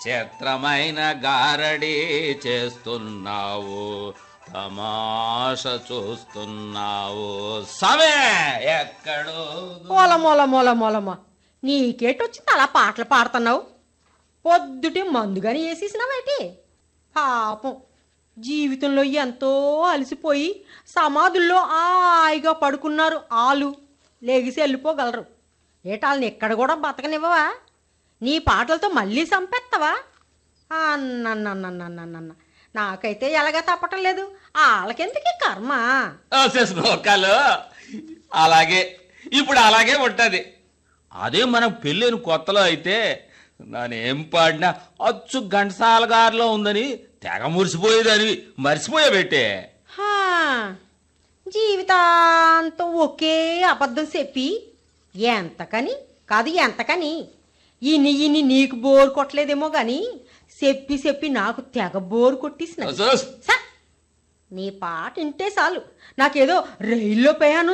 చిత్రమైన గారడి చేస్తున్నావు తమాష చూస్తున్నావు సమే ఎక్కడో మూల మూల మూల మూలమ్మ నీకేటొచ్చింది అలా పాటలు పాడుతున్నావు పొద్దుటే మందుగాని వేసేసినావేటి పాపం జీవితంలో ఎంతో అలసిపోయి సమాధుల్లో హాయిగా పడుకున్నారు ఆలు లెగిసి వెళ్ళిపోగలరు ఏటాళ్ళని ఎక్కడ కూడా బతకనివ్వవా నీ పాటలతో మళ్ళీ చంపేస్తావా అన్నన్నన్నన్నన్నన్న నాకైతే ఎలాగా తప్పటం లేదు వాళ్ళకెందుకు కర్మ నోకాలు అలాగే ఇప్పుడు అలాగే ఉంటది అదే మనం పెళ్ళైన కొత్తలో అయితే నానేం పాడినా అచ్చు ఘంటసాల గారిలో ఉందని తెగ మురిసిపోయేదానివి మర్చిపోయా పెట్టే హా, జీవితాంతం ఒకే అబద్ధం చెప్పి ఎంతకని కాదు ఎంతకని ఇన్ని ఇన్ని నీకు బోరు కొట్టలేదేమో గాని చెప్పి చెప్పి నాకు తెగ బోరు కొట్టేసిన అసలు నీ పాట వింటే చాలు నాకేదో రైల్లో ప్రయాణం